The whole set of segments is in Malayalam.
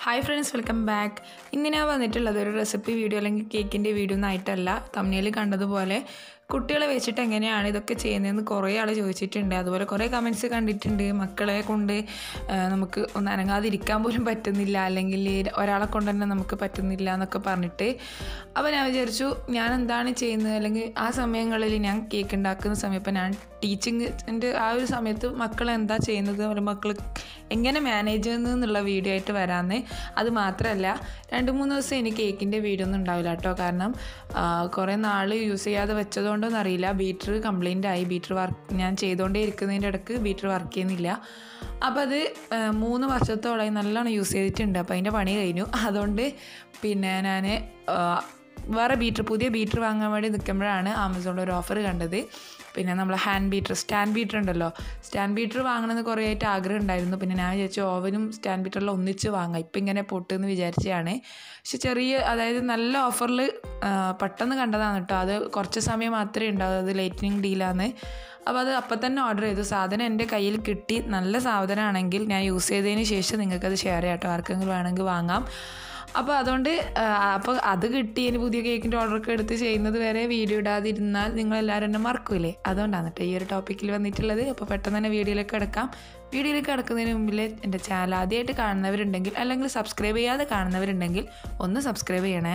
ഹായ് ഫ്രണ്ട്സ് വെൽക്കം ബാക്ക് ഇന്ന് ഞാൻ വന്നിട്ടുള്ളത് ഒരു റെസിപ്പി വീഡിയോ അല്ലെങ്കിൽ കേക്കിൻ്റെ വീഡിയോ ഒന്നും ആയിട്ടല്ല തമ്മിൽ കണ്ടതുപോലെ കുട്ടികളെ വെച്ചിട്ട് എങ്ങനെയാണ് ഇതൊക്കെ ചെയ്യുന്നതെന്ന് കുറേ ആൾ ചോദിച്ചിട്ടുണ്ട് അതുപോലെ കുറേ കമൻറ്റ്സ് കണ്ടിട്ടുണ്ട് മക്കളെ കൊണ്ട് ആ, നമുക്ക് ഒന്ന് അനങ്ങാതിരിക്കാൻ പോലും പറ്റുന്നില്ല അല്ലെങ്കിൽ ഒരാളെ കൊണ്ട് തന്നെ നമുക്ക് പറ്റുന്നില്ല എന്നൊക്കെ പറഞ്ഞിട്ട് അപ്പോൾ ഞാൻ വിചാരിച്ചു ഞാൻ എന്താണ് ചെയ്യുന്നത് അല്ലെങ്കിൽ ആ സമയങ്ങളിൽ ഞാൻ കേക്ക് ഉണ്ടാക്കുന്ന സമയം ഇപ്പം ഞാൻ ടീച്ചിങ്ങിൻ്റെ ആ ഒരു സമയത്ത് മക്കൾ എന്താ ചെയ്യുന്നത് ഒരു മക്കൾ എങ്ങനെ മാനേജ് ചെയ്യുന്നത് എന്നുള്ള വീഡിയോ ആയിട്ട് വരാമെന്ന് അത് മാത്രമല്ല രണ്ട് മൂന്ന് ദിവസം എനിക്ക് കേക്കിൻ്റെ വീഡിയോ ഒന്നും ഉണ്ടാവില്ല കേട്ടോ കാരണം ആ, കുറേ നാൾ യൂസ് ചെയ്യാതെ വെച്ചതുകൊണ്ടൊന്നും അറിയില്ല ബീറ്റർ കംപ്ലൈൻ്റ് ആയി ബീറ്റർ വർക്ക് ഞാൻ ചെയ്തുകൊണ്ടേ ഇരിക്കുന്നതിൻ്റെ ഇടയ്ക്ക് ബീറ്റർ വർക്ക് ചെയ്യുന്നില്ല അപ്പോൾ അത് ആ, മൂന്ന് വർഷത്തോളമായി നല്ലോണം യൂസ് ചെയ്തിട്ടുണ്ട് അപ്പോൾ അതിൻ്റെ പണി കഴിഞ്ഞു അതുകൊണ്ട് പിന്നെ ഞാൻ വേറെ ബീറ്റർ പുതിയ ബീറ്റർ വാങ്ങാൻ വേണ്ടി നിൽക്കുമ്പോഴാണ് ആമസോണിൽ ഒരു ഓഫർ കണ്ടത് പിന്നെ നമ്മൾ ഹാൻഡ് ബീറ്റർ സ്റ്റാൻഡ് ബീറ്റർ ഉണ്ടല്ലോ സ്റ്റാൻഡ് ബീറ്റർ വാങ്ങണമെന്ന് കുറേ ആയിട്ട് ആഗ്രഹം ഉണ്ടായിരുന്നു പിന്നെ ഞാൻ വിചാരിച്ചു ഓവനും സ്റ്റാൻഡ് ബീറ്ററിലും ഒന്നിച്ച് വാങ്ങാം ഇപ്പം ഇങ്ങനെ പൊട്ടെന്ന് വിചാരിച്ചതാണ് പക്ഷെ ചെറിയ അതായത് നല്ല ഓഫറിൽ പെട്ടെന്ന് കണ്ടതാണ് കേട്ടോ അത് കുറച്ച് സമയം മാത്രമേ ഉണ്ടാവൂ അത് ലൈറ്റനിങ് ഡീലാന്ന് അപ്പോൾ അത് അപ്പം തന്നെ ഓർഡർ ചെയ്തു സാധനം എൻ്റെ കയ്യിൽ കിട്ടി നല്ല സാധനമാണെങ്കിൽ ഞാൻ യൂസ് ചെയ്തതിന് ശേഷം നിങ്ങൾക്കത് ഷെയർ ചെയ്യാം കേട്ടോ ആർക്കെങ്കിലും വേണമെങ്കിൽ വാങ്ങാം അപ്പോൾ അതുകൊണ്ട് അപ്പോൾ അത് കിട്ടി ഇനി പുതിയ കേക്കിൻ്റെ ഓർഡറൊക്കെ എടുത്ത് ചെയ്യുന്നത് വരെ വീഡിയോ ഇടാതിരുന്നാൽ നിങ്ങളെല്ലാവരും എന്നെ മറക്കൂലേ അതുകൊണ്ടാണ് കേട്ടോ ഈ ഒരു ടോപ്പിക്കിൽ വന്നിട്ടുള്ളത് അപ്പോൾ പെട്ടെന്ന് തന്നെ വീഡിയോയിലേക്ക് കിടക്കാം വീഡിയോയിലേക്ക് കിടക്കുന്നതിന് മുമ്പിൽ എൻ്റെ ചാനൽ ആദ്യമായിട്ട് കാണുന്നവരുണ്ടെങ്കിൽ അല്ലെങ്കിൽ സബ്സ്ക്രൈബ് ചെയ്യാതെ കാണുന്നവരുണ്ടെങ്കിൽ ഒന്ന് സബ്സ്ക്രൈബ് ചെയ്യണേ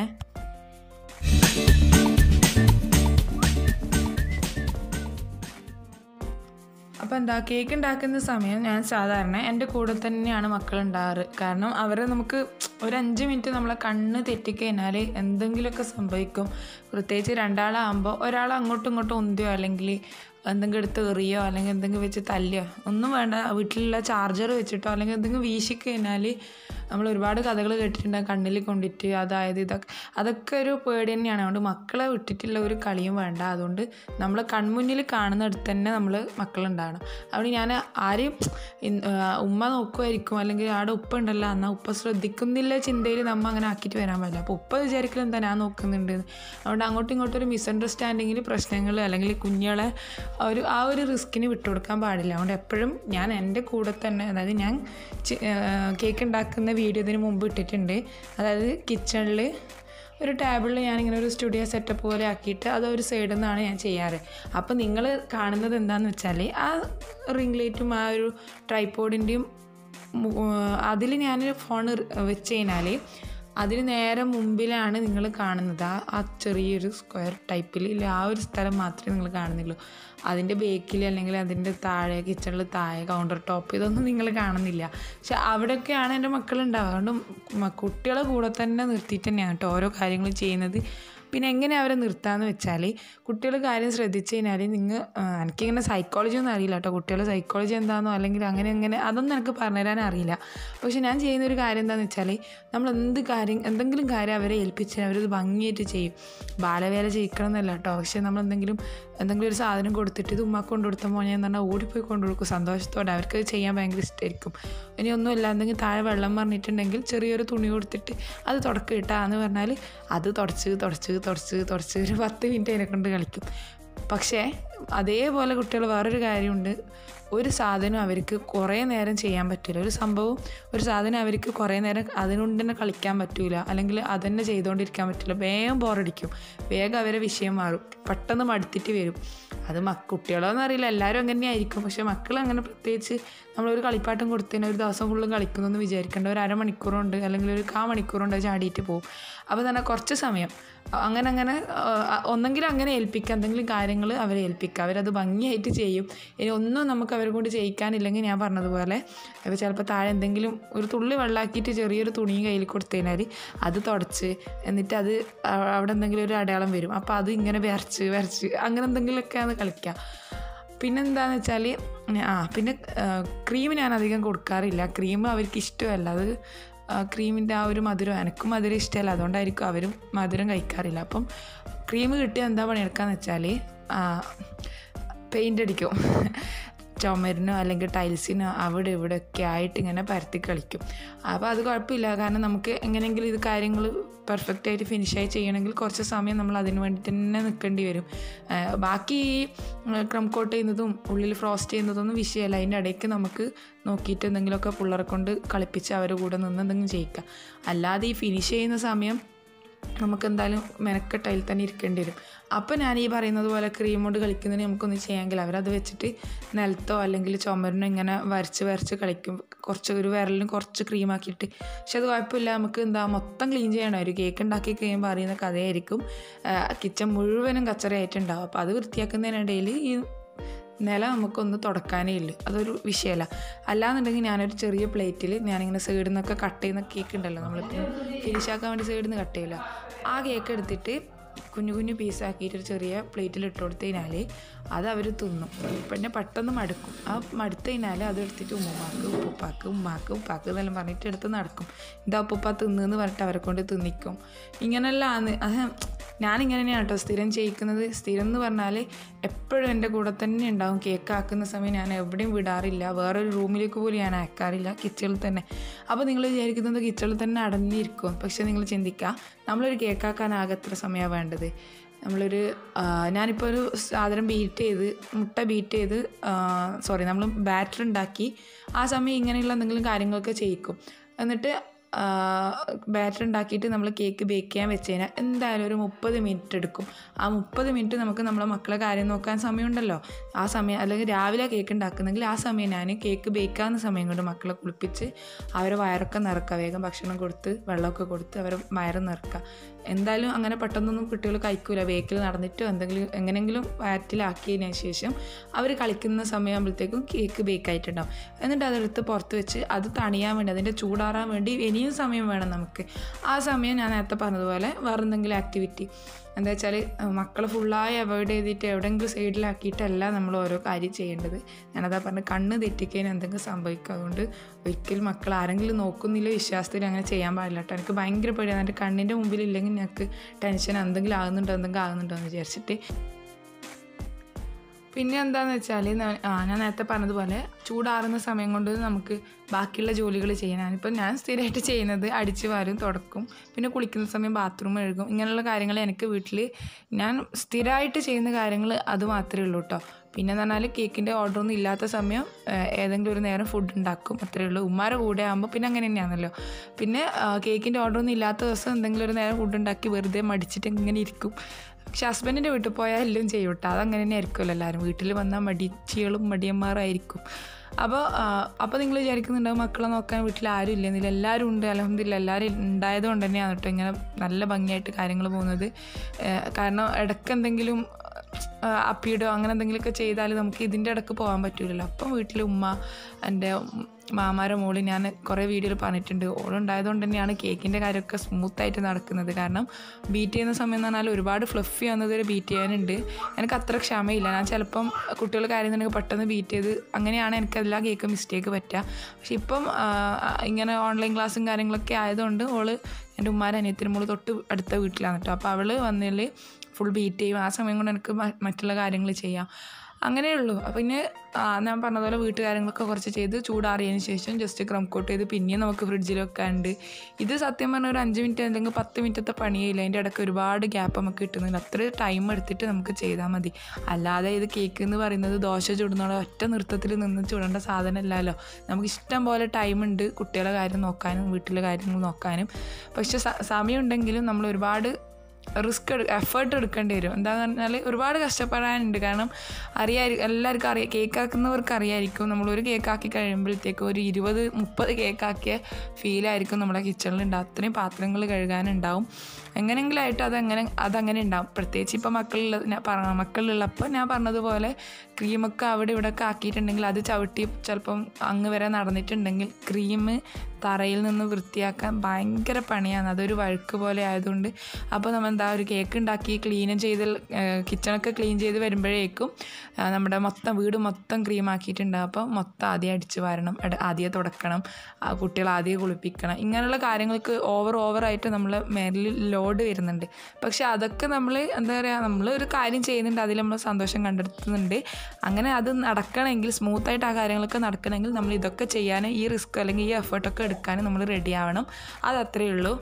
അപ്പോൾ എന്താ കേക്ക് ഉണ്ടാക്കുന്ന സമയം ഞാൻ സാധാരണ എൻ്റെ കൂടെ തന്നെയാണ് മക്കൾ ഉണ്ടാകാറ് കാരണം അവരെ നമുക്ക് ഒരു അഞ്ച് മിനിറ്റ് നമ്മളെ കണ്ണ് തെറ്റിക്കഴിഞ്ഞാൽ എന്തെങ്കിലുമൊക്കെ സംഭവിക്കും പ്രത്യേകിച്ച് രണ്ടാളാകുമ്പോൾ ഒരാൾ അങ്ങോട്ടും ഇങ്ങോട്ടും ഉന്തിയോ അല്ലെങ്കിൽ എന്തെങ്കിലും എടുത്ത് എറിയോ അല്ലെങ്കിൽ എന്തെങ്കിലും വെച്ച് തല്ലിയോ ഒന്നും വേണ്ട വീട്ടിലുള്ള ചാർജർ വെച്ചിട്ടോ അല്ലെങ്കിൽ എന്തെങ്കിലും വീശിക്കഴിഞ്ഞാൽ നമ്മൾ ഒരുപാട് കഥകൾ കേട്ടിട്ടുണ്ട് കണ്ണിൽ കൊണ്ടിട്ട് അതായത് ഇതൊക്കെ അതൊക്കെ ഒരു പേടി തന്നെയാണ് അതുകൊണ്ട് മക്കളെ വിട്ടിട്ടുള്ള ഒരു കളിയും വേണ്ട അതുകൊണ്ട് നമ്മൾ കൺമുന്നിൽ കാണുന്നിടത്ത് തന്നെ നമ്മൾ മക്കളുണ്ടാകണം അതുകൊണ്ട് ഞാൻ ആരെയും ഇൻ- ആ, ഉമ്മ നോക്കുമായിരിക്കും അല്ലെങ്കിൽ ആടെ ഉപ്പ ഉണ്ടല്ലോ എന്നാൽ ഉപ്പ ശ്രദ്ധിക്കുന്നില്ല ചിന്തയിൽ നമ്മൾ അങ്ങനെ ആക്കിയിട്ട് വരാൻ പാടില്ല അപ്പോൾ ഉപ്പ വിചാരിക്കലും എന്താ ഞാൻ നോക്കുന്നുണ്ട് എന്ന്. അതുകൊണ്ട് അങ്ങോട്ടും ഇങ്ങോട്ടും ഒരു മിസ്അണ്ടർസ്റ്റാൻഡിങ്ങിൽ പ്രശ്നങ്ങൾ അല്ലെങ്കിൽ കുഞ്ഞുങ്ങളെ ആ ഒരു ആ ഒരു റിസ്കിന് വിട്ടുകൊടുക്കാൻ പാടില്ല അതുകൊണ്ട് എപ്പോഴും ഞാൻ എൻ്റെ കൂടെ തന്നെ അതായത് ഞാൻ ചി- ആ, കേക്ക് ഉണ്ടാക്കുന്ന വീഡിയോ ഇതിന് മുമ്പ് ഇട്ടിട്ടുണ്ട് അതായത് കിച്ചണിൽ ഒരു ടേബിളിൽ ഞാനിങ്ങനെ ഒരു സ്റ്റുഡിയോ സെറ്റപ്പ് പോലെ ആക്കിയിട്ട് അത് ഒരു സൈഡിൽ നിന്നാണ് ഞാൻ ചെയ്യാറ് അപ്പോൾ നിങ്ങൾ കാണുന്നത് എന്താണെന്ന് വെച്ചാൽ ആ റിംഗ് ലൈറ്റും ആ ഒരു ട്രൈപ്പോഡിൻ്റെയും അതിൽ ഞാൻ ഫോൺ വെച്ച് കഴിഞ്ഞാൽ അതിന് നേരെ മുമ്പിലാണ് നിങ്ങൾ കാണുന്നത് ആ ആ ചെറിയൊരു സ്ക്വയർ ടൈപ്പിൽ ഇല്ല ആ ഒരു സ്ഥലം മാത്രമേ നിങ്ങൾ കാണുന്നുള്ളൂ അതിൻ്റെ ബേക്കിൽ അല്ലെങ്കിൽ അതിൻ്റെ താഴെ കിച്ചണിൽ താഴെ കൗണ്ടർ ടോപ്പ് ഇതൊന്നും നിങ്ങൾ കാണുന്നില്ല പക്ഷെ അവിടെയൊക്കെയാണ് എൻ്റെ മക്കളുണ്ടാവുക അതുകൊണ്ട് മ- കുട്ടികളെ കൂടെ തന്നെ നിർത്തിയിട്ട് തന്നെയാണ് കേട്ടോ ഓരോ കാര്യങ്ങളും ചെയ്യുന്നത് പിന്നെ എങ്ങനെ അവരെ നിർത്താമെന്ന് വെച്ചാൽ കുട്ടികൾ കാര്യം ശ്രദ്ധിച്ചു കഴിഞ്ഞാൽ നിങ്ങൾ എനിക്കിങ്ങനെ സൈക്കോളജി ഒന്നും അറിയില്ല കേട്ടോ കുട്ടികളുടെ സൈക്കോളജി എന്താണെന്നോ അല്ലെങ്കിൽ അങ്ങനെ അങ്ങനെ അതൊന്നും എനിക്ക് പറഞ്ഞുതരാൻ അറിയില്ല പക്ഷെ ഞാൻ ചെയ്യുന്ന ഒരു കാര്യം എന്താണെന്ന് വെച്ചാൽ നമ്മൾ എന്ത് കാര്യം എന്തെങ്കിലും കാര്യം അവരെ ഏൽപ്പിച്ച് അവരത് ഭംഗിയായിട്ട് ചെയ്യും ബാലവേല ചെയ്യിക്കണം എന്നല്ല കേട്ടോ പക്ഷെ നമ്മൾ എന്തെങ്കിലും എന്തെങ്കിലും ഒരു സാധനം കൊടുത്തിട്ട് ഇത് ഉമ്മ കൊണ്ട് കൊടുത്ത മോനെ എന്ന് പറഞ്ഞാൽ ഓടിപ്പോയി കൊണ്ടു കൊടുക്കും സന്തോഷത്തോടെ അവർക്ക് അത് ചെയ്യാൻ ഭയങ്കര ഇഷ്ടമായിരിക്കും ഇനി ഒന്നുമില്ല എന്തെങ്കിലും താഴെ വെള്ളം പറഞ്ഞിട്ടുണ്ടെങ്കിൽ ചെറിയൊരു തുണി കൊടുത്തിട്ട് അത് തുടക്കം ഇട്ടാന്ന് പറഞ്ഞാൽ അത് തുടച്ച് തുടച്ച് തുടച്ച് തുടച്ച് ഒരു പത്ത് മിനിറ്റ് അതിനെ കൊണ്ട് കളിക്കും പക്ഷേ അതേപോലെ കുട്ടികൾ വേറൊരു കാര്യമുണ്ട് ഒരു സാധനം അവർക്ക് കുറേ നേരം ചെയ്യാൻ പറ്റില്ല ഒരു സംഭവം ഒരു സാധനം അവർക്ക് കുറേ നേരം അതിനുകൊണ്ട് തന്നെ കളിക്കാൻ പറ്റില്ല അല്ലെങ്കിൽ അതന്നെ ചെയ്തുകൊണ്ടിരിക്കാൻ പറ്റില്ല വേഗം ബോറടിക്കും വേഗം അവരെ വിഷയം മാറും പെട്ടെന്ന് മടുത്തിട്ട് വരും അത് മക്ക കുട്ടികളോന്ന് അറിയില്ല എല്ലാവരും അങ്ങനെ ആയിരിക്കും പക്ഷേ മക്കൾ അങ്ങനെ പ്രത്യേകിച്ച് നമ്മളൊരു കളിപ്പാട്ടം കൊടുത്തതിന് ഒരു ദിവസം ഫുള്ളും കളിക്കുന്നു എന്ന് വിചാരിക്കേണ്ട ഒരു അരമണിക്കൂറുണ്ട് അല്ലെങ്കിൽ ഒരു കാ മണിക്കൂറുണ്ട് അത് ചാടിയിട്ട് പോകും അപ്പോൾ തന്നെ കുറച്ച് സമയം അങ്ങനെ അങ്ങനെ ആ, ഒന്നെങ്കിലും അങ്ങനെ ഏൽപ്പിക്കുക എന്തെങ്കിലും കാര്യങ്ങൾ അവരെ ഏൽപ്പിക്കുക അവരത് ഭംഗിയായിട്ട് ചെയ്യും ഇനി ഒന്നും നമുക്ക് അവരെ കൊണ്ട് ചെയ്യിക്കാനില്ലെങ്കിൽ ഞാൻ പറഞ്ഞതുപോലെ ഇപ്പോൾ ചിലപ്പോൾ താഴെ എന്തെങ്കിലും ഒരു തുള്ളി വെള്ളമാക്കിയിട്ട് ചെറിയൊരു തുണിയും കയ്യിൽ കൊടുത്തു കഴിഞ്ഞാൽ അത് തുടച്ച് എന്നിട്ട് അത് ആ- അവിടെ എന്തെങ്കിലും ഒരു അടയാളം വരും അപ്പോൾ അത് ഇങ്ങനെ വരച്ച് വരച്ച് അങ്ങനെ എന്തെങ്കിലുമൊക്കെയാണ് കളിക്കുക പിന്നെന്താന്ന് വെച്ചാൽ ആ പിന്നെ ക്രീം ഞാൻ അധികം കൊടുക്കാറില്ല ക്രീം അവർക്ക് ഇഷ്ടമല്ല അത് ക്രീമിൻ്റെ ആ ഒരു മധുരം എനിക്കും മധുരം ഇഷ്ടമല്ല അതുകൊണ്ടായിരിക്കും അവരും മധുരം കഴിക്കാറില്ല അപ്പം ക്രീം കിട്ടിയാൽ എന്താ പണിയെടുക്കാന്ന് വെച്ചാൽ പെയിൻ്റ് അടിക്കും ചുമരിനോ അല്ലെങ്കിൽ ടൈൽസിനോ അവിടെ ഇവിടെ ഒക്കെ ആയിട്ട് ഇങ്ങനെ പരത്തി കളിക്കും അപ്പോൾ അത് കുഴപ്പമില്ല കാരണം നമുക്ക് എങ്ങനെയെങ്കിലും ഇത് കാര്യങ്ങൾ പെർഫെക്റ്റ് ആയിട്ട് ഫിനിഷായി ചെയ്യണമെങ്കിൽ കുറച്ച് സമയം നമ്മൾ അതിന് വേണ്ടി തന്നെ നിൽക്കേണ്ടി വരും ആ, ബാക്കി ഈ ക്രം കോട്ട് ചെയ്യുന്നതും ഉള്ളിൽ ഫ്രോസ്റ്റ് ചെയ്യുന്നതൊന്നും വിഷയമല്ല അതിൻ്റെ ഇടയ്ക്ക് നമുക്ക് നോക്കിയിട്ട് എന്തെങ്കിലുമൊക്കെ പിള്ളേരെ കൊണ്ട് കളിപ്പിച്ച് അവരുടെ കൂടെ നിന്ന് എന്തെങ്കിലും ചെയ്യിക്കാം അല്ലാതെ ഈ ഫിനിഷ് ചെയ്യുന്ന സമയം നമുക്ക് എന്തായാലും മെനക്കെട്ട് അതിൽ തന്നെ ഇരിക്കേണ്ടി വരും അപ്പോൾ ഞാൻ ഈ പറയുന്നത് പോലെ ക്രീം കൊണ്ട് കളിക്കുന്നതിന് നമുക്കൊന്നും ചെയ്യാമെങ്കിൽ അവരത് വെച്ചിട്ട് നിലത്തോ അല്ലെങ്കിൽ ചുമരിനോ ഇങ്ങനെ വരച്ച് വരച്ച് കളിക്കും കുറച്ച് ഒരു വിരലിനും കുറച്ച് ക്രീമാക്കിയിട്ട് പക്ഷെ അത് കുഴപ്പമില്ല നമുക്ക് എന്താ മൊത്തം ക്ലീൻ ചെയ്യണം ഒരു കേക്ക് ഉണ്ടാക്കി കഴിയുമ്പോൾ അറിയുന്ന കഥയായിരിക്കും കിച്ചൺ മുഴുവനും കച്ചറയായിട്ടുണ്ടാവും അപ്പോൾ അത് വൃത്തിയാക്കുന്നതിനിടയിൽ ഈ നില നമുക്കൊന്ന് തുടക്കാനേ ഇല്ല അതൊരു വിഷയമല്ല അല്ലാന്നുണ്ടെങ്കിൽ ഞാനൊരു ചെറിയ പ്ലേറ്റിൽ ഞാനിങ്ങനെ സൈഡിൽ നിന്നൊക്കെ കട്ട് ചെയ്യുന്ന കേക്ക് ഉണ്ടല്ലോ നമ്മളിപ്പോൾ ഫിനിഷ് ആക്കാൻ വേണ്ടി സൈഡിൽ നിന്ന് കട്ട് ചെയ്യില്ല ആ കേക്ക് എടുത്തിട്ട് കുഞ്ഞു കുഞ്ഞു പീസാക്കിയിട്ട് ഒരു ചെറിയ പ്ലേറ്റിൽ ഇട്ട് കൊടുത്തു കഴിഞ്ഞാൽ അത് അവർ തിന്നും പിന്നെ പെട്ടെന്ന് മടുക്കും ആ മടുത്തു കഴിഞ്ഞാൽ അത് എടുത്തിട്ട് ഉമ്മാക്ക് ഉപ്പുപ്പാക്ക് ഉമ്മാക്ക് ഉപ്പാക്ക് എന്നെല്ലാം പറഞ്ഞിട്ട് എടുത്ത് നടക്കും ഇതാ ഉപ്പുപ്പ തിന്നെന്ന് പറഞ്ഞിട്ട് അവരെ കൊണ്ട് തിന്നിക്കും ഇങ്ങനെല്ലാം ആണ് അത് ഞാനിങ്ങനെ തന്നെയാണ് കേട്ടോ സ്ഥിരം ചെയ്യിക്കുന്നത് സ്ഥിരം എന്ന് പറഞ്ഞാൽ എപ്പോഴും എൻ്റെ കൂടെ തന്നെ ഉണ്ടാവും കേക്ക് ആക്കുന്ന സമയം ഞാൻ എവിടെയും വിടാറില്ല വേറൊരു റൂമിലേക്ക് പോലും ഞാൻ അയക്കാറില്ല കിച്ചണിൽ തന്നെ അപ്പോൾ നിങ്ങൾ വിചാരിക്കുന്നത് കിച്ചണിൽ തന്നെ അടഞ്ഞിരിക്കും പക്ഷേ നിങ്ങൾ ചിന്തിക്കുക നമ്മളൊരു കേക്ക് ആക്കാൻ ആകെ എത്ര സമയമാണ് വേണ്ടത് നമ്മളൊരു ആ, ഞാനിപ്പോൾ ഒരു സാധനം ബീറ്റ് ചെയ്ത് മുട്ട ബീറ്റ് ചെയ്ത് സോറി നമ്മൾ ബാറ്റർ ഉണ്ടാക്കി ആ സമയം ഇങ്ങനെയുള്ള എന്തെങ്കിലും കാര്യങ്ങളൊക്കെ ചെയ്യിക്കും എന്നിട്ട് ബാറ്റർ ഉണ്ടാക്കിയിട്ട് നമ്മൾ കേക്ക് ബേക്ക് ചെയ്യാൻ വെച്ച് കഴിഞ്ഞാൽ എന്തായാലും ഒരു മുപ്പത് മിനിറ്റ് എടുക്കും ആ മുപ്പത് മിനിറ്റ് നമുക്ക് നമ്മളെ മക്കളെ കാര്യം നോക്കാൻ സമയമുണ്ടല്ലോ ആ സമയം അല്ലെങ്കിൽ രാവിലെ കേക്ക് ഉണ്ടാക്കുന്നെങ്കിൽ ആ സമയം ഞാൻ കേക്ക് ബേക്കാവുന്ന സമയം കൊണ്ട് മക്കളെ കുളിപ്പിച്ച് അവരെ വയറൊക്കെ നിറക്കുക വേഗം ഭക്ഷണം കൊടുത്ത് വെള്ളമൊക്കെ കൊടുത്ത് അവരെ വയറ് നിറക്കുക എന്തായാലും അങ്ങനെ പെട്ടെന്നൊന്നും കുട്ടികൾ കഴിക്കൂല ബേക്കിൽ നടന്നിട്ടോ എന്തെങ്കിലും എങ്ങനെയെങ്കിലും വയറ്റിലാക്കിയതിന് ശേഷം അവർ കളിക്കുന്ന സമയമാകുമ്പോഴത്തേക്കും കേക്ക് ബേക്ക് ആയിട്ടുണ്ടാവും എന്നിട്ട് അതെടുത്ത് പുറത്ത് വെച്ച് അത് തണിയാൻ വേണ്ടി അതിൻ്റെ ചൂടാറാൻ വേണ്ടി ഇനിയും സമയം വേണം നമുക്ക് ആ സമയം ഞാൻ നേരത്തെ പറഞ്ഞതുപോലെ വേറെ എന്തെങ്കിലും ആക്ടിവിറ്റി എന്താ വെച്ചാൽ മക്കളെ ഫുള്ളായി അവോയ്ഡ് ചെയ്തിട്ട് എവിടെയെങ്കിലും സൈഡിലാക്കിയിട്ടല്ല നമ്മൾ ഓരോ കാര്യം ചെയ്യേണ്ടത് ഞാനതാ പറഞ്ഞ് കണ്ണ് തെറ്റിക്കഴിഞ്ഞാൽ എന്തെങ്കിലും സംഭവിക്കും അതുകൊണ്ട് ഒരിക്കലും മക്കൾ ആരെങ്കിലും നോക്കുന്നില്ല വിശ്വാസത്തിൽ അങ്ങനെ ചെയ്യാൻ പാടില്ല കേട്ടോ എനിക്ക് ഭയങ്കര പേടിയാണ് എൻ്റെ കണ്ണിൻ്റെ മുമ്പിൽ ഇല്ലെങ്കിൽ ഞങ്ങൾക്ക് ടെൻഷൻ എന്തെങ്കിലും ആകുന്നുണ്ടോ എന്തെങ്കിലും ആകുന്നുണ്ടോ എന്ന് വിചാരിച്ചിട്ട് പിന്നെ എന്താന്ന് വെച്ചാൽ ആ ഞാൻ നേരത്തെ പറഞ്ഞതുപോലെ ചൂടാറുന്ന സമയം കൊണ്ട് നമുക്ക് ബാക്കിയുള്ള ജോലികൾ ചെയ്യാൻ ഞാനിപ്പോൾ ഞാൻ സ്ഥിരമായിട്ട് ചെയ്യുന്നത് അടിച്ച് വാരും തുടക്കും പിന്നെ കുളിക്കുന്ന സമയം ബാത്റൂം കഴുകും ഇങ്ങനെയുള്ള കാര്യങ്ങൾ എനിക്ക് വീട്ടിൽ ഞാൻ സ്ഥിരമായിട്ട് ചെയ്യുന്ന കാര്യങ്ങൾ അത് മാത്രമേ ഉള്ളൂ കേട്ടോ പിന്നെ എന്ന് പറഞ്ഞാൽ കേക്കിൻ്റെ ഓർഡറൊന്നും ഇല്ലാത്ത സമയം ഏഹ്, ഏതെങ്കിലും ഒരു നേരം ഫുഡ് ഉണ്ടാക്കും അത്രയേ ഉള്ളൂ ഉമ്മാരെ കൂടെ ആകുമ്പോൾ പിന്നെ അങ്ങനെ തന്നെയാണല്ലോ പിന്നെ കേക്കിൻ്റെ ഓർഡറൊന്നും ഇല്ലാത്ത ദിവസം എന്തെങ്കിലും ഒരു നേരം ഫുഡ് ഉണ്ടാക്കി വെറുതെ മടിച്ചിട്ട് ഇങ്ങനെ ഇരിക്കും പക്ഷെ ഹസ്ബൻഡിൻ്റെ വീട്ടിൽ പോയാൽ എല്ലാം ചെയ്യും കേട്ടോ അതങ്ങനെ തന്നെ ആയിരിക്കുമല്ലോ എല്ലാവരും വീട്ടിൽ വന്നാൽ മടിച്ചികളും മടിയന്മാരായിരിക്കും അപ്പോൾ അപ്പോൾ നിങ്ങൾ വിചാരിക്കുന്നുണ്ടാവും മക്കളെ നോക്കാൻ വീട്ടിൽ ആരും ഇല്ലെന്നില്ല എല്ലാവരും ഉണ്ട് അലഹമില്ല എല്ലാവരും ഉണ്ടായത് കൊണ്ട് തന്നെയാണ് കേട്ടോ ഇങ്ങനെ നല്ല ഭംഗിയായിട്ട് കാര്യങ്ങൾ പോകുന്നത് ഏഹ് കാരണം ഇടയ്ക്ക് എന്തെങ്കിലും അപ്പിയിടോ അങ്ങനെ എന്തെങ്കിലുമൊക്കെ ചെയ്താൽ നമുക്ക് ഇതിൻ്റെ ഇടയ്ക്ക് പോകാൻ പറ്റില്ലല്ലോ അപ്പം വീട്ടിൽ ഉമ്മ എൻ്റെ മാമാരെ മോള് ഞാൻ കുറേ വീഡിയോയിൽ പറഞ്ഞിട്ടുണ്ട് ഓളുണ്ടായതുകൊണ്ട് തന്നെയാണ് കേക്കിൻ്റെ കാര്യമൊക്കെ സ്മൂത്തായിട്ട് നടക്കുന്നത് കാരണം ബീറ്റ് ചെയ്യുന്ന സമയം എന്ന് പറഞ്ഞാൽ ഒരുപാട് ഫ്ലഫി വന്നതൊരു ബീറ്റ് ചെയ്യാനുണ്ട് എനിക്ക് അത്ര ക്ഷമയില്ല ഞാൻ ചിലപ്പം കുട്ടികൾ കാര്യം പെട്ടെന്ന് ബീറ്റ് ചെയ്ത് അങ്ങനെയാണ് എനിക്ക് എല്ലാ കേക്കും മിസ്റ്റേക്ക് പറ്റുക പക്ഷെ ഇപ്പം ആ, ഇങ്ങനെ ഓൺലൈൻ ക്ലാസ്സും കാര്യങ്ങളൊക്കെ ആയതുകൊണ്ട് ഓള് എൻ്റെ ഉമ്മാരെ അനിയത്തിന് മോള് തൊട്ട് അടുത്ത വീട്ടിലാണ് കേട്ടോ അപ്പോൾ അവൾ വന്നതിൽ ഫുൾ ബീറ്റ് ചെയ്യും ആ സമയം കൊണ്ട് എനിക്ക് മ- മറ്റുള്ള കാര്യങ്ങൾ ചെയ്യാം അങ്ങനെയുള്ളൂ അപ്പം പിന്നെ ആ, ഞാൻ പറഞ്ഞതുപോലെ വീട്ടുകാര്യങ്ങളൊക്കെ കുറച്ച് ചെയ്ത് ചൂടാറിയതിന് ശേഷം ജസ്റ്റ് ക്രം കോട്ട് ചെയ്ത് പിന്നെയും നമുക്ക് ഫ്രിഡ്ജിൽ വെക്കാണ്ട് ഇത് സത്യം പറഞ്ഞാൽ ഒരു അഞ്ച് മിനിറ്റ് അല്ലെങ്കിൽ പത്ത് മിനിറ്റത്തെ പണിയില്ല അതിൻ്റെ ഇടയ്ക്ക് ഒരുപാട് ഗ്യാപ്പ് നമുക്ക് കിട്ടുന്നുണ്ട് അത്ര ടൈം എടുത്തിട്ട് നമുക്ക് ചെയ്താൽ മതി അല്ലാതെ ഇത് കേക്ക് എന്ന് പറയുന്നത് ദോശ ചുടുന്നോളം ഒറ്റ നൃത്തത്തിൽ നിന്ന് ചുടേണ്ട സാധനമല്ലല്ലോ നമുക്ക് ഇഷ്ടം പോലെ ടൈമുണ്ട് കുട്ടികളുടെ കാര്യം നോക്കാനും വീട്ടിലെ കാര്യങ്ങൾ നോക്കാനും പക്ഷെ സ- സമയമുണ്ടെങ്കിലും നമ്മൾ ഒരുപാട് റിസ്ക് എടു എഫേർട്ട് എടുക്കേണ്ടി വരും എന്താണെന്ന് പറഞ്ഞാൽ ഒരുപാട് കഷ്ടപ്പെടാനുണ്ട് കാരണം അറിയാ എല്ലാവർക്കും അറിയാം കേക്ക് ആക്കുന്നവർക്ക് അറിയായിരിക്കും നമ്മളൊരു കേക്ക് ആക്കി കഴിയുമ്പോഴത്തേക്കും ഒരു ഇരുപത് മുപ്പത് കേക്ക് ആക്കിയ ഫീലായിരിക്കും നമ്മുടെ കിച്ചണിൽ ഉണ്ടാവും അത്രയും പാത്രങ്ങൾ കഴുകാനുണ്ടാവും എങ്ങനെയെങ്കിലും ആയിട്ട് അതങ്ങനെ അതങ്ങനെ ഉണ്ടാവും പ്രത്യേകിച്ച് ഇപ്പോൾ മക്കളുള്ള ഞാൻ പറഞ്ഞ മക്കളുള്ളപ്പോൾ ഞാൻ പറഞ്ഞതുപോലെ ക്രീമൊക്കെ അവിടെ ഇവിടെ ഒക്കെ ആക്കിയിട്ടുണ്ടെങ്കിൽ അത് ചവിട്ടി ചിലപ്പം അങ്ങ് വരെ നടന്നിട്ടുണ്ടെങ്കിൽ ക്രീം തറയിൽ നിന്ന് വൃത്തിയാക്കാൻ ഭയങ്കര പണിയാണ് അതൊരു വഴുക്ക് പോലെ ആയതുകൊണ്ട് അപ്പോൾ നമ്മൾ എന്താ ഒരു കേക്ക് ഉണ്ടാക്കി ക്ലീൻ ചെയ്ത് കിച്ചണൊക്കെ ക്ലീൻ ചെയ്ത് വരുമ്പോഴേക്കും ആ, നമ്മുടെ മൊത്തം വീട് മൊത്തം ക്രീം ആക്കിയിട്ടുണ്ടാകും അപ്പോൾ മൊത്തം ആദ്യം അടിച്ച് വാരണം എട- ആദ്യം തുടക്കണം ആ കുട്ടികൾ ആദ്യം കുളിപ്പിക്കണം ഇങ്ങനെയുള്ള കാര്യങ്ങൾക്ക് ഓവർ ഓവറായിട്ട് നമ്മൾ മേലിൽ ലോഡ് വരുന്നുണ്ട് പക്ഷെ അതൊക്കെ നമ്മൾ എന്താ പറയുക നമ്മൾ ഒരു കാര്യം ചെയ്യുന്നുണ്ട് അതിൽ നമ്മൾ സന്തോഷം കണ്ടെത്തുന്നുണ്ട് അങ്ങനെ അത് നടക്കണമെങ്കിൽ സ്മൂത്തായിട്ട് ആ കാര്യങ്ങളൊക്കെ നടക്കണമെങ്കിൽ നമ്മൾ ഇതൊക്കെ ചെയ്യാൻ ഈ റിസ്ക് അല്ലെങ്കിൽ ഈ എഫേർട്ടൊക്കെ എടുക്കാൻ നമ്മൾ റെഡി ആവണം അത് അത്രയേ ഉള്ളൂ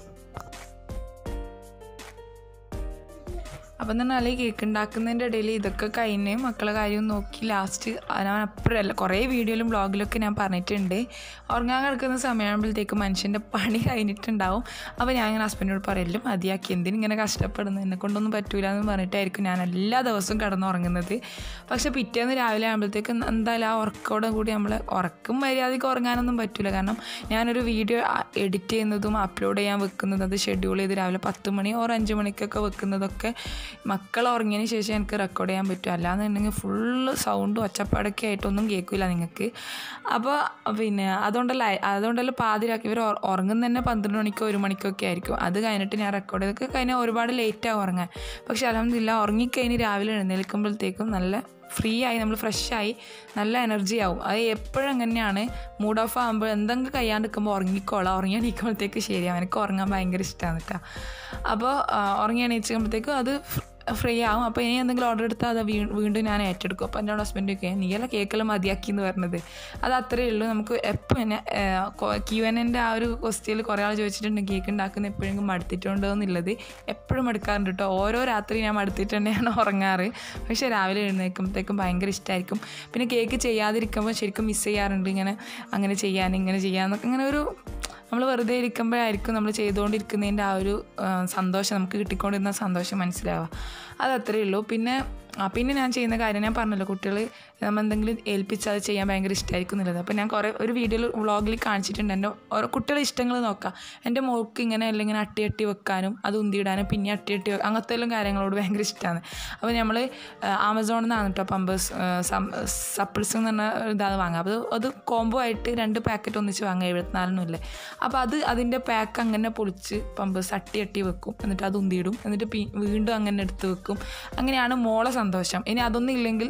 അപ്പം തന്നെ ഈ കേക്ക് ഉണ്ടാക്കുന്നതിൻ്റെ ഇടയിൽ ഇതൊക്കെ കഴിഞ്ഞ് മക്കളെ കാര്യം നോക്കി ലാസ്റ്റ് ഞാൻ അപ്പോഴല്ല കുറേ വീഡിയോയിലും ബ്ലോഗിലൊക്കെ ഞാൻ പറഞ്ഞിട്ടുണ്ട് ഉറങ്ങാൻ കിടക്കുന്ന സമയമാകുമ്പോഴത്തേക്ക് മനുഷ്യൻ്റെ പണി കഴിഞ്ഞിട്ടുണ്ടാവും അപ്പോൾ ഞാൻ ഇങ്ങനെ ഹസ്ബൻഡിനോട് പറയലും മതിയാക്കി എന്തിനും ഇങ്ങനെ കഷ്ടപ്പെടുന്നു എന്നെ കൊണ്ടൊന്നും പറ്റൂല എന്ന് പറഞ്ഞിട്ടായിരിക്കും ഞാൻ എല്ലാ ദിവസവും കിടന്നുറങ്ങുന്നത് പക്ഷെ പിറ്റേന്ന് രാവിലെ ആകുമ്പോഴത്തേക്ക് എന്തായാലും ആ ഉറക്കോടെ കൂടി നമ്മൾ ഉറക്കം മര്യാദയ്ക്ക് ഉറങ്ങാനൊന്നും പറ്റില്ല കാരണം ഞാനൊരു വീഡിയോ എഡിറ്റ് ചെയ്യുന്നതും അപ്ലോഡ് ചെയ്യാൻ വെക്കുന്നതും അത് ഷെഡ്യൂൾ ചെയ്ത് രാവിലെ പത്ത് മണി ഓർ അഞ്ച് മണിക്കൊക്കെ വെക്കുന്നതൊക്കെ മക്കൾ ഉറങ്ങിയതിന് ശേഷം എനിക്ക് റെക്കോർഡ് ചെയ്യാൻ പറ്റും അല്ലാന്നുണ്ടെങ്കിൽ ഫുള്ള് സൗണ്ടും ഒച്ചപ്പാടൊക്കെ ആയിട്ടൊന്നും കേൾക്കില്ല നിങ്ങൾക്ക് അപ്പോൾ പിന്നെ അതുകൊണ്ടല്ല അതുകൊണ്ടല്ല പാതിരാക്കി ഇവർ ഉറ- ഉറങ്ങുന്ന തന്നെ പന്ത്രണ്ട് മണിക്കോ ഒരു മണിക്കോ ഒക്കെ ആയിരിക്കും അത് കഴിഞ്ഞിട്ട് ഞാൻ റെക്കോർഡ് ചെയ്തൊക്കെ കഴിഞ്ഞാൽ ഒരുപാട് ലേറ്റാകും ഉറങ്ങാൻ പക്ഷെ അലഹമില്ല ഉറങ്ങിക്കഴിഞ്ഞ് രാവിലെ എഴുന്നേൽക്കുമ്പോഴത്തേക്കും നല്ല ഫ്രീ ആയി നമ്മൾ ഫ്രഷ് ആയി നല്ല എനർജി ആവും അത് എപ്പോഴും അങ്ങനെയാണ് മൂഡ് ഓഫ് ആകുമ്പോൾ എന്തെങ്കിലും കഴിയാണ്ട് നിൽക്കുമ്പോൾ ഉറങ്ങിക്കോളാം ഉറങ്ങി എണീക്കുമ്പോഴത്തേക്ക് ശരിയാവും എനിക്ക് ഉറങ്ങാൻ ഭയങ്കര ഇഷ്ടമാണ് കേട്ടോ അപ്പോൾ ഉറങ്ങി എണീച്ചുമ്പോഴത്തേക്കും അത് ഫ്രീ ആവും അപ്പോൾ ഇനി എന്തെങ്കിലും ഓർഡർ എടുത്താൽ അത് വീ വീണ്ടും ഞാൻ ഏറ്റെടുക്കും അപ്പോൾ എൻ്റെ ഹസ്ബൻഡ് ഒക്കെ നീയല്ല കേക്കെല്ലാം മതിയാക്കി എന്ന് പറഞ്ഞത് അത് അത്രയേ ഉള്ളൂ നമുക്ക് എപ്പോൾ തന്നെ ക്യു എൻ എൻ്റെ ആ ഒരു ക്വസ്റ്റ്യനിൽ കുറേ ആൾ ചോദിച്ചിട്ടുണ്ട് കേക്ക് ഉണ്ടാക്കുന്ന എപ്പോഴെങ്കിലും മടുത്തിട്ടുണ്ടോ എന്നുള്ളത് എപ്പോഴും മടുക്കാറുണ്ട് കേട്ടോ ഓരോ രാത്രി ഞാൻ മടുത്തിട്ട് തന്നെയാണ് ഉറങ്ങാറ് പക്ഷേ രാവിലെ എഴുന്നേൽക്കുമ്പോഴത്തേക്കും ഭയങ്കര ഇഷ്ടമായിരിക്കും പിന്നെ കേക്ക് ചെയ്യാതിരിക്കുമ്പോൾ ശരിക്കും മിസ് ചെയ്യാറുണ്ട് ഇങ്ങനെ അങ്ങനെ ചെയ്യാൻ ഇങ്ങനെ ചെയ്യാന്നൊക്കെ ഇങ്ങനെ ഒരു നമ്മൾ വെറുതെ ഇരിക്കുമ്പോഴായിരിക്കും നമ്മൾ ചെയ്തുകൊണ്ടിരിക്കുന്നതിൻ്റെ ആ ഒരു ആ, സന്തോഷം നമുക്ക് കിട്ടിക്കൊണ്ടിരുന്ന സന്തോഷം മനസ്സിലാവുക അത് അത്രയേ ഉള്ളൂ പിന്നെ ആ പിന്നെ ഞാൻ ചെയ്യുന്ന കാര്യം ഞാൻ പറഞ്ഞല്ലോ കുട്ടികൾ നമ്മൾ എന്തെങ്കിലും ഏൽപ്പിച്ച് അത് ചെയ്യാൻ ഭയങ്കര ഇഷ്ടമായിരിക്കും എന്നുള്ളത് അപ്പോൾ ഞാൻ കുറേ ഒരു വീഡിയോയിൽ വ്ളോഗിൽ കാണിച്ചിട്ടുണ്ട് എൻ്റെ ഓരോ കുട്ടികളുടെ ഇഷ്ടങ്ങൾ നോക്കാം എൻ്റെ മോൾക്ക് ഇങ്ങനെ അല്ലെങ്കിൽ അട്ടി അട്ടി വെക്കാനും അത് ഉന്തിയിടാനും പിന്നെ അട്ടി അട്ടി വെക്കാൻ അങ്ങനത്തെ എല്ലാം കാര്യങ്ങളോട് ഭയങ്കര ഇഷ്ടമാണ് അപ്പോൾ നമ്മൾ ആമസോണിൽ നിന്നാണ് കേട്ടോ പമ്പേഴ്സ് സപ്പിൾസ് എന്ന് പറഞ്ഞ ഇതാണ് വാങ്ങുക അപ്പോൾ അത് കോംബോ ആയിട്ട് രണ്ട് പാക്കറ്റ് ഒന്നിച്ച് വാങ്ങുക എഴുപത്തിനാലിനും ഇല്ലേ അപ്പോൾ അത് അതിൻ്റെ പാക്ക് അങ്ങനെ പൊളിച്ച് പമ്പേഴ്സ് അട്ടി അട്ടി വെക്കും എന്നിട്ട് അത് ഉന്തിയിടും എന്നിട്ട് പി വീണ്ടും അങ്ങനെ എടുത്ത് വെക്കും അങ്ങനെയാണ് മോളെ സന്തോഷം ഇനി അതൊന്നും ഇല്ലെങ്കിൽ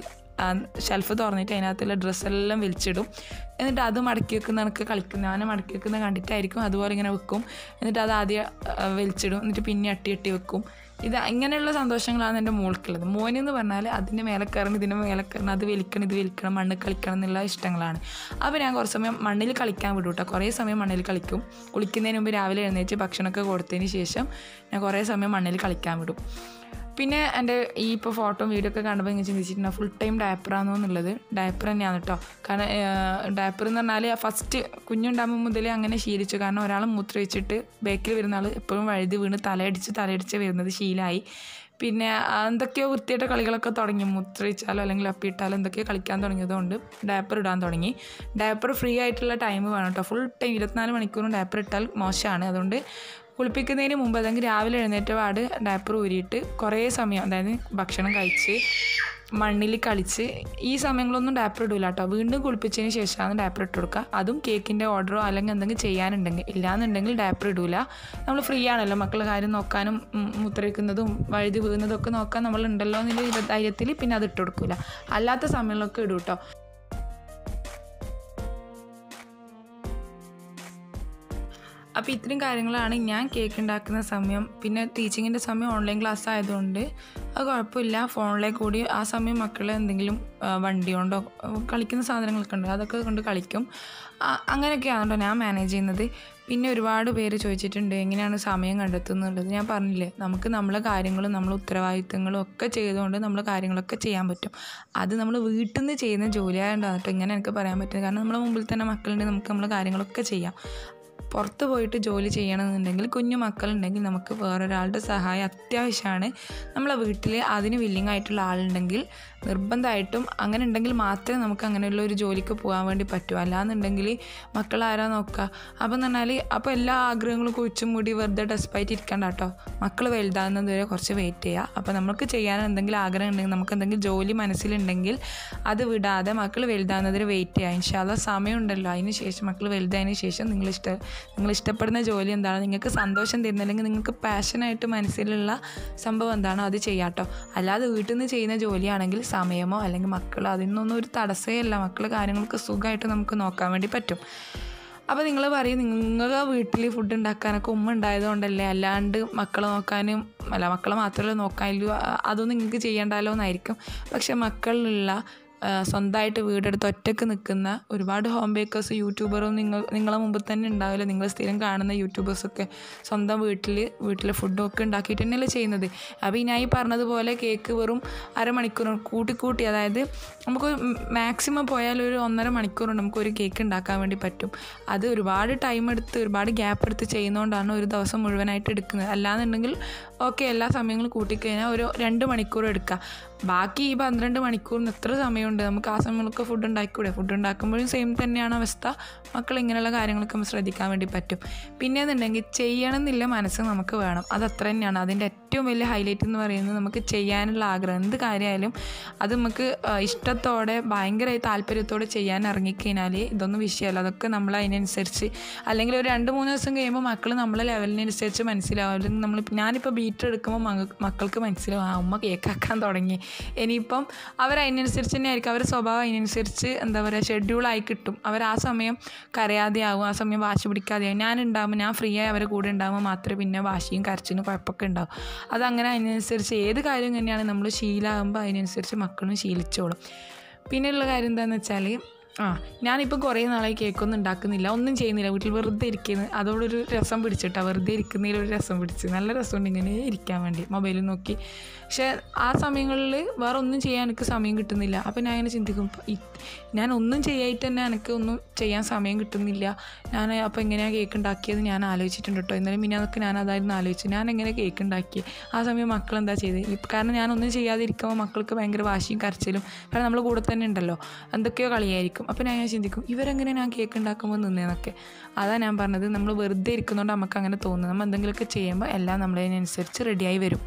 ഷെൽഫ് തുറന്നിട്ട് അതിനകത്തുള്ള ഡ്രസ്സെല്ലാം വലിച്ചിടും എന്നിട്ട് അത് മടക്കി വെക്കുന്ന കണക്ക് കളിക്കുന്ന അവനെ മടക്കി വെക്കുന്ന കണ്ടിട്ടായിരിക്കും അതുപോലെ ഇങ്ങനെ വെക്കും എന്നിട്ട് അത് ആദ്യം ആ, വലിച്ചിടും എന്നിട്ട് പിന്നെ അട്ടി അട്ടി വെക്കും ഇത് ഇങ്ങനെയുള്ള സന്തോഷങ്ങളാണ് എൻ്റെ മോൾക്കുള്ളത് മോനെന്ന് പറഞ്ഞാൽ അതിൻ്റെ മേലെ കയറണം ഇതിൻ്റെ മേലെ കയറണം അത് വലിക്കണം ഇത് വലിക്കണം മണ്ണ് കളിക്കണം എന്നുള്ള ഇഷ്ടങ്ങളാണ് അപ്പോൾ ഞാൻ കുറച്ച് സമയം മണ്ണിൽ കളിക്കാൻ വിടും കേട്ടോ കുറേ സമയം മണ്ണിൽ കളിക്കും കുളിക്കുന്നതിന് മുമ്പ് രാവിലെ എഴുന്നേറ്റ് ഭക്ഷണമൊക്കെ കൊടുത്തതിന് ശേഷം ഞാൻ കുറേ സമയം മണ്ണിൽ കളിക്കാൻ വിടും പിന്നെ എൻ്റെ ഈ ഇപ്പോൾ ഫോട്ടോ വീഡിയോ ഒക്കെ കണ്ടപ്പോൾ ഇങ്ങനെ ചിന്തിച്ചിട്ടുണ്ട് ഫുൾ ടൈം ഡയപ്പറാണോ എന്നുള്ളത് ഡയപ്പർ തന്നെയാണ് കേട്ടോ കാരണം ഡയപ്പർ എന്ന് പറഞ്ഞാൽ ഫസ്റ്റ് കുഞ്ഞുണ്ടാകുമ്പോൾ മുതലേ അങ്ങനെ ശീലിച്ചു കാരണം ഒരാൾ മൂത്രമൊഴിച്ചിട്ട് ബേക്കിൽ വരുന്ന ആൾ എപ്പോഴും വഴുതി വീണ് തലയടിച്ച് തലയടിച്ച് വരുന്നത് ശീലമായി പിന്നെ ആ, എന്തൊക്കെയോ വൃത്തിയായിട്ട കളികളൊക്കെ തുടങ്ങി മൂത്രയിച്ചാലോ അല്ലെങ്കിൽ അപ്പിയിട്ടാലോ എന്തൊക്കെയോ കളിക്കാൻ തുടങ്ങിയതുകൊണ്ട് ഡയപ്പർ ഇടാൻ തുടങ്ങി ഡയപ്പർ ഫ്രീ ആയിട്ടുള്ള ടൈം വേണം കേട്ടോ ഫുൾ ടൈം ഇരുപത്തിനാല് മണിക്കൂറും ഡയപ്പർ ഇട്ടാൽ മോശമാണ് അതുകൊണ്ട് കുളിപ്പിക്കുന്നതിന് മുമ്പ് അല്ലെങ്കിൽ രാവിലെ എഴുന്നേറ്റ പാട് ഡയപ്പർ ഊരിയിട്ട് കുറേ സമയം അതായത് ഭക്ഷണം കഴിച്ച് മണ്ണിൽ കളിച്ച് ഈ സമയങ്ങളൊന്നും ഡയപ്പർ ഇടില്ല കേട്ടോ വീണ്ടും കുളിപ്പിച്ചതിന് ശേഷമാണ് ഡയപ്പർ ഇട്ട് കൊടുക്കുക അതും കേക്കിൻ്റെ ഓർഡറോ അല്ലെങ്കിൽ എന്തെങ്കിലും ചെയ്യാനുണ്ടെങ്കിൽ ഇല്ലാന്നുണ്ടെങ്കിൽ ഡയപ്പർ ഇടൂല നമ്മൾ ഫ്രീ ആണല്ലോ മക്കളുടെ കാര്യം നോക്കാനും ഉം, മൂത്രയിക്കുന്നതും വഴുതി വീഴുന്നതും ഒക്കെ നോക്കാൻ നമ്മളുണ്ടല്ലോ എന്നുള്ള ധൈര്യത്തിൽ പിന്നെ അത് ഇട്ട് കൊടുക്കില്ല അല്ലാത്ത സമയങ്ങളിലൊക്കെ ഇടും കേട്ടോ അപ്പോൾ ഇത്രയും കാര്യങ്ങളാണ് ഞാൻ കേക്ക് ഉണ്ടാക്കുന്ന സമയം പിന്നെ ടീച്ചിങ്ങിൻ്റെ സമയം ഓൺലൈൻ ക്ലാസ് ആയതുകൊണ്ട് അത് കുഴപ്പമില്ല ഫോണിലേക്ക് കൂടി ആ സമയം മക്കൾ എന്തെങ്കിലും ആ, വണ്ടി കൊണ്ടോ ആ, കളിക്കുന്ന സാധനങ്ങളൊക്കെ ഉണ്ട് അതൊക്കെ കൊണ്ട് കളിക്കും ആ, അങ്ങനെയൊക്കെയാണ് കേട്ടോ ഞാൻ മാനേജ് ചെയ്യുന്നത് പിന്നെ ഒരുപാട് പേര് ചോദിച്ചിട്ടുണ്ട് എങ്ങനെയാണ് സമയം കണ്ടെത്തുന്നുള്ളത് ഞാൻ പറഞ്ഞില്ലേ നമുക്ക് നമ്മളെ കാര്യങ്ങളും നമ്മളെ ഉത്തരവാദിത്തങ്ങളും ഒക്കെ ചെയ്തുകൊണ്ട് നമ്മൾ കാര്യങ്ങളൊക്കെ ചെയ്യാൻ പറ്റും അത് നമ്മൾ വീട്ടിൽ നിന്ന് ചെയ്യുന്ന ജോലിയായതുകൊണ്ടാണ് കേട്ടോ ഇങ്ങനെ എനിക്ക് പറയാൻ പറ്റുന്നത് കാരണം നമ്മളെ മുമ്പിൽ തന്നെ മക്കളുണ്ട് നമുക്ക് നമ്മളെ കാര്യങ്ങളൊക്കെ ചെയ്യാം പുറത്ത് പോയിട്ട് ജോലി ചെയ്യണമെന്നുണ്ടെങ്കിൽ കുഞ്ഞു മക്കളുണ്ടെങ്കിൽ നമുക്ക് വേറൊരാളുടെ സഹായം അത്യാവശ്യമാണ് നമ്മളെ വീട്ടിൽ അതിന് വില്ലിങ് ആയിട്ടുള്ള ആളുണ്ടെങ്കിൽ നിർബന്ധമായിട്ടും അങ്ങനെ ഉണ്ടെങ്കിൽ മാത്രമേ നമുക്ക് അങ്ങനെയുള്ള ഒരു ജോലിക്ക് പോകാൻ വേണ്ടി പറ്റൂ അല്ലാന്നുണ്ടെങ്കിൽ മക്കൾ ആരാ നോക്കുക അപ്പം എന്ന് പറഞ്ഞാൽ അപ്പോൾ എല്ലാ ആഗ്രഹങ്ങളും കുഴിച്ചും മൂടി വെറുതെ ഡെസ്പായിട്ട് ഇരിക്കണ്ട കേട്ടോ മക്കൾ വലുതാകുന്നത് വരെ കുറച്ച് വെയിറ്റ് ചെയ്യുക അപ്പോൾ നമുക്ക് ചെയ്യാൻ എന്തെങ്കിലും ആഗ്രഹം ഉണ്ടെങ്കിൽ നമുക്ക് എന്തെങ്കിലും ജോലി മനസ്സിലുണ്ടെങ്കിൽ അത് വിടാതെ മക്കൾ വലുതാകുന്നതിന് വെയിറ്റ് ചെയ്യുക ഇൻഷാല്ല സമയമുണ്ടല്ലോ അതിന് ശേഷം മക്കൾ വലുതായതിന് ശേഷം നിങ്ങൾ ഇഷ്ട നിങ്ങൾ ഇഷ്ടപ്പെടുന്ന ജോലി എന്താണ് നിങ്ങൾക്ക് സന്തോഷം തരുന്ന അല്ലെങ്കിൽ നിങ്ങൾക്ക് പാഷനായിട്ട് മനസ്സിലുള്ള സംഭവം എന്താണോ അത് ചെയ്യാട്ടോ അല്ലാതെ വീട്ടിൽ നിന്ന് ചെയ്യുന്ന ജോലിയാണെങ്കിൽ സമയമോ അല്ലെങ്കിൽ മക്കൾ അതിനൊന്നും ഒരു തടസ്സമേ അല്ല മക്കൾ കാര്യങ്ങൾക്ക് സുഖമായിട്ട് നമുക്ക് നോക്കാൻ വേണ്ടി പറ്റും അപ്പോൾ നിങ്ങൾ പറയും നിങ്ങൾ വീട്ടിൽ ഫുഡ് ഉണ്ടാക്കാനൊക്കെ ഉമ്മ ഉണ്ടായതുകൊണ്ടല്ലേ അല്ലാണ്ട് മക്കളെ നോക്കാനും അല്ല മക്കളെ മാത്രമല്ല നോക്കാനില്ല അതൊന്നും നിങ്ങൾക്ക് ചെയ്യണ്ടല്ലോ എന്നായിരിക്കും പക്ഷെ മക്കളിലുള്ള ആ, സ്വന്തമായിട്ട് വീടെടുത്ത് ഒറ്റയ്ക്ക് നിൽക്കുന്ന ഒരുപാട് ഹോം ബേക്കേഴ്സ് യൂട്യൂബറും നിങ്ങൾ നിങ്ങളെ മുമ്പിൽ തന്നെ ഉണ്ടാവില്ല നിങ്ങൾ സ്ഥിരം കാണുന്ന യൂട്യൂബേഴ്സൊക്കെ സ്വന്തം വീട്ടിൽ വീട്ടിലെ ഫുഡും ഒക്കെ ഉണ്ടാക്കിയിട്ട് തന്നെയല്ലേ ചെയ്യുന്നത് അപ്പോൾ ഈ ഞാൻ ഈ പറഞ്ഞതുപോലെ കേക്ക് വെറും അരമണിക്കൂർ കൂട്ടി കൂട്ടി അതായത് നമുക്ക് മാക്സിമം പോയാൽ ഒരു ഒന്നര മണിക്കൂർ നമുക്ക് ഒരു കേക്ക് ഉണ്ടാക്കാൻ വേണ്ടി പറ്റും അത് ഒരുപാട് ടൈം എടുത്ത് ഒരുപാട് ഗ്യാപ്പ് എടുത്ത് ചെയ്യുന്നതുകൊണ്ടാണ് ഒരു ദിവസം മുഴുവനായിട്ട് എടുക്കുന്നത് അല്ലാന്നുണ്ടെങ്കിൽ ഓക്കെ എല്ലാ സമയങ്ങളും കൂട്ടിക്കഴിഞ്ഞാൽ ഒരു രണ്ട് മണിക്കൂർ എടുക്കുക ബാക്കി ഈ പന്ത്രണ്ട് മണിക്കൂറിന് എത്ര സമയമുണ്ട് നമുക്ക് ആ സമയങ്ങളൊക്കെ ഫുഡ് ഉണ്ടാക്കിക്കൂടെ ഫുഡ് ഉണ്ടാക്കുമ്പോഴും സെയിം തന്നെയാണ് അവസ്ഥ മക്കൾ ഇങ്ങനെയുള്ള കാര്യങ്ങളൊക്കെ നമുക്ക് ശ്രദ്ധിക്കാൻ വേണ്ടി പറ്റും പിന്നെ എന്നുണ്ടെങ്കിൽ ചെയ്യണം എന്നില്ല മനസ്സ് നമുക്ക് വേണം അത് അത്ര തന്നെയാണ് അതിൻ്റെ ഏറ്റവും വലിയ ഹൈലൈറ്റ് എന്ന് പറയുന്നത് നമുക്ക് ചെയ്യാനുള്ള ആഗ്രഹം എന്ത് കാര്യമായാലും അത് നമുക്ക് ആ, ഇഷ്ടത്തോടെ ഭയങ്കരമായി താല്പര്യത്തോടെ ചെയ്യാൻ ഇറങ്ങിക്കഴിഞ്ഞാൽ ഇതൊന്നും വിഷയമല്ല അതൊക്കെ നമ്മൾ അതിനനുസരിച്ച് അല്ലെങ്കിൽ ഒരു രണ്ട് മൂന്ന് ദിവസം കഴിയുമ്പോൾ മക്കൾ നമ്മളെ ലെവലിനനുസരിച്ച് മനസ്സിലാവും അല്ലെങ്കിൽ നമ്മൾ ഞാനിപ്പോൾ ബീറ്റർ എടുക്കുമ്പോൾ മക- മക്കൾക്ക് മനസ്സിലാവും ആ ഉമ്മ കേക്കാക്കാൻ തുടങ്ങി ഇനിയിപ്പം അവർ അതിനനുസരിച്ച് തന്നെ ആയിരിക്കും അവരുടെ സ്വഭാവം അതിനനുസരിച്ച് എന്താ പറയുക ഷെഡ്യൂളായി കിട്ടും അവർ ആ സമയം കരയാതെ ആവും ആ സമയം വാശി പിടിക്കാതെ ആവും ഞാൻ ഉണ്ടാകുമ്പോൾ ഞാൻ ഫ്രീ ആയി അവരുടെ കൂടെ ഉണ്ടാകുമ്പോൾ മാത്രമേ പിന്നെ വാശിയും കരച്ചിലും കുഴപ്പമൊക്കെ ഉണ്ടാവും അതങ്ങനെ അതിനനുസരിച്ച് ഏത് കാര്യം തന്നെയാണ് നമ്മൾ ശീലമാകുമ്പോൾ അതിനനുസരിച്ച് മക്കളും ശീലിച്ചോളും പിന്നെയുള്ള കാര്യം എന്താണെന്ന് വെച്ചാൽ ആ ഞാനിപ്പോൾ കുറേ നാളായി കേക്കൊന്നും ഉണ്ടാക്കുന്നില്ല ഒന്നും ചെയ്യുന്നില്ല വീട്ടിൽ വെറുതെ ഇരിക്കുന്നത് അതോടൊരു രസം പിടിച്ചിട്ടാ വെറുതെ ഇരിക്കുന്നതിൽ ഒരു രസം പിടിച്ച് നല്ല രസമുണ്ട് ഇങ്ങനെ ഇരിക്കാൻ വേണ്ടി മൊബൈലിൽ നോക്കി പക്ഷേ ആ സമയങ്ങളിൽ വേറെ ഒന്നും ചെയ്യാൻ എനിക്ക് സമയം കിട്ടുന്നില്ല അപ്പോൾ ഞാൻ ഇങ്ങനെ ചിന്തിക്കും ഇപ്പം ഈ- ഞാൻ ഒന്നും ചെയ്യായിട്ട് തന്നെ എനിക്ക് ഒന്നും ചെയ്യാൻ സമയം കിട്ടുന്നില്ല ഞാൻ അപ്പോൾ എങ്ങനെയാണ് കേക്ക് ഉണ്ടാക്കിയത് ഞാൻ ആലോചിച്ചിട്ടുണ്ട് കേട്ടോ എന്നാലും പിന്നെ അതൊക്കെ ഞാൻ അതായിരുന്നു ആലോചിച്ചു ഞാൻ എങ്ങനെ കേക്ക് ഉണ്ടാക്കി ആ സമയം മക്കൾ എന്താ ചെയ്തത് ഇപ്പം കാരണം ഞാനൊന്നും ചെയ്യാതിരിക്കുമ്പോൾ മക്കൾക്ക് ഭയങ്കര വാശിയും കരച്ചിലും കാരണം നമ്മൾ കൂടെ തന്നെ ഉണ്ടല്ലോ എന്തൊക്കെയോ കളിയായിരിക്കും അപ്പോൾ ഞാൻ ഇങ്ങനെ ചിന്തിക്കും ഇവരെങ്ങനെ ഞാൻ കേക്ക് ഉണ്ടാക്കുമ്പോൾ നിന്നേന്നൊക്കെ അതാ ഞാൻ പറഞ്ഞത് നമ്മൾ വെറുതെ ഇരിക്കുന്നതുകൊണ്ട് നമുക്ക് അങ്ങനെ തോന്നുന്നു നമ്മൾ എന്തെങ്കിലുമൊക്കെ ചെയ്യുമ്പോൾ എല്ലാം നമ്മളതിനനുസരിച്ച് റെഡിയായി വരും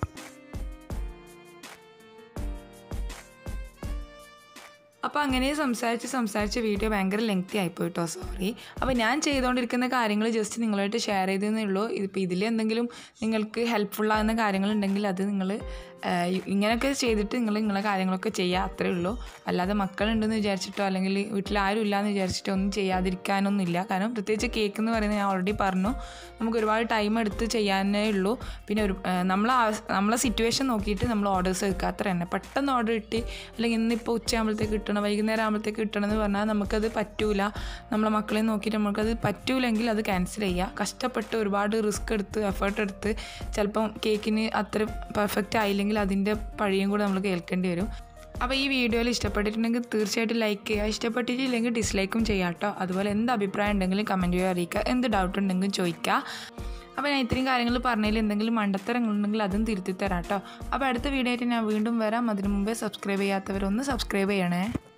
അപ്പോൾ അങ്ങനെ സംസാരിച്ച് സംസാരിച്ച് വീഡിയോ ഭയങ്കര ലെങ്തി ആയിപ്പോയി കേട്ടോ സോറി അപ്പോൾ ഞാൻ ചെയ്തുകൊണ്ടിരിക്കുന്ന കാര്യങ്ങൾ ജസ്റ്റ് നിങ്ങളായിട്ട് ഷെയർ ചെയ്തതേ ഉള്ളൂ ഇതിപ്പോൾ ഇതിൽ എന്തെങ്കിലും നിങ്ങൾക്ക് ഹെൽപ്ഫുൾ ആകുന്ന കാര്യങ്ങളുണ്ടെങ്കിൽ അത് നിങ്ങൾ ഇങ്ങനെയൊക്കെ ചെയ്തിട്ട് നിങ്ങൾ നിങ്ങളെ കാര്യങ്ങളൊക്കെ ചെയ്യുക അത്രേ ഉള്ളൂ അല്ലാതെ മക്കളുണ്ടെന്ന് വിചാരിച്ചിട്ടോ അല്ലെങ്കിൽ വീട്ടിൽ ആരും ഇല്ലയെന്ന് വിചാരിച്ചിട്ടോ ഒന്നും ചെയ്യാതിരിക്കാനൊന്നുമില്ല കാരണം പ്രത്യേകിച്ച് കേക്ക് എന്ന് പറയുന്നത് ഞാൻ ഓൾറെഡി പറഞ്ഞു നമുക്ക് ഒരുപാട് ടൈം എടുത്ത് ചെയ്യാനേ ഉള്ളൂ പിന്നെ ഒരു നമ്മളെ നമ്മളെ സിറ്റുവേഷൻ നോക്കിയിട്ട് നമ്മൾ ഓർഡേഴ്സ് എടുക്കുക അത്ര തന്നെ പെട്ടെന്ന് ഓർഡർ കിട്ടി അല്ലെങ്കിൽ ഇന്നിപ്പോൾ ഉച്ചയാകുമ്പോഴത്തേക്ക് കിട്ടണം വൈകുന്നേരം ആകുമ്പോഴത്തേക്ക് കിട്ടണം എന്ന് പറഞ്ഞാൽ നമുക്കത് പറ്റൂല നമ്മളെ മക്കളെ നോക്കിയിട്ട് നമുക്കത് പറ്റൂലെങ്കിൽ അത് ക്യാൻസൽ ചെയ്യുക കഷ്ടപ്പെട്ട് ഒരുപാട് റിസ്ക് എടുത്ത് എഫേർട്ട് എടുത്ത് ചിലപ്പം കേക്കിന് അത്ര പെർഫെക്റ്റ് ആയില്ലെങ്കിൽ അതിൻ്റെ പഴിയും കൂടെ നമ്മൾ കേൾക്കേണ്ടി വരും അപ്പോൾ ഈ വീഡിയോയിൽ ഇഷ്ടപ്പെട്ടിട്ടുണ്ടെങ്കിൽ തീർച്ചയായിട്ടും ലൈക്ക് ചെയ്യുക ഇഷ്ടപ്പെട്ടിട്ടില്ലെങ്കിൽ ഡിസ്ലൈക്കും ചെയ്യാം കേട്ടോ അതുപോലെ എന്ത് അഭിപ്രായം ഉണ്ടെങ്കിലും കമൻറ്റ് ചെയ്യുക അറിയിക്കുക എന്ത് ഡൗട്ട് ഉണ്ടെങ്കിലും ചോദിക്കുക അപ്പോൾ ഞാൻ ഇത്രയും കാര്യങ്ങൾ പറഞ്ഞതിൽ എന്തെങ്കിലും മണ്ടത്തരങ്ങളുണ്ടെങ്കിൽ അതും തിരുത്തി തരാം കേട്ടോ അപ്പോൾ അടുത്ത വീഡിയോ ആയിട്ട് ഞാൻ വീണ്ടും വരാം അതിനു മുമ്പേ സബ്സ്ക്രൈബ് ചെയ്യാത്തവരൊന്ന് സബ്സ്ക്രൈബ് ചെയ്യണേ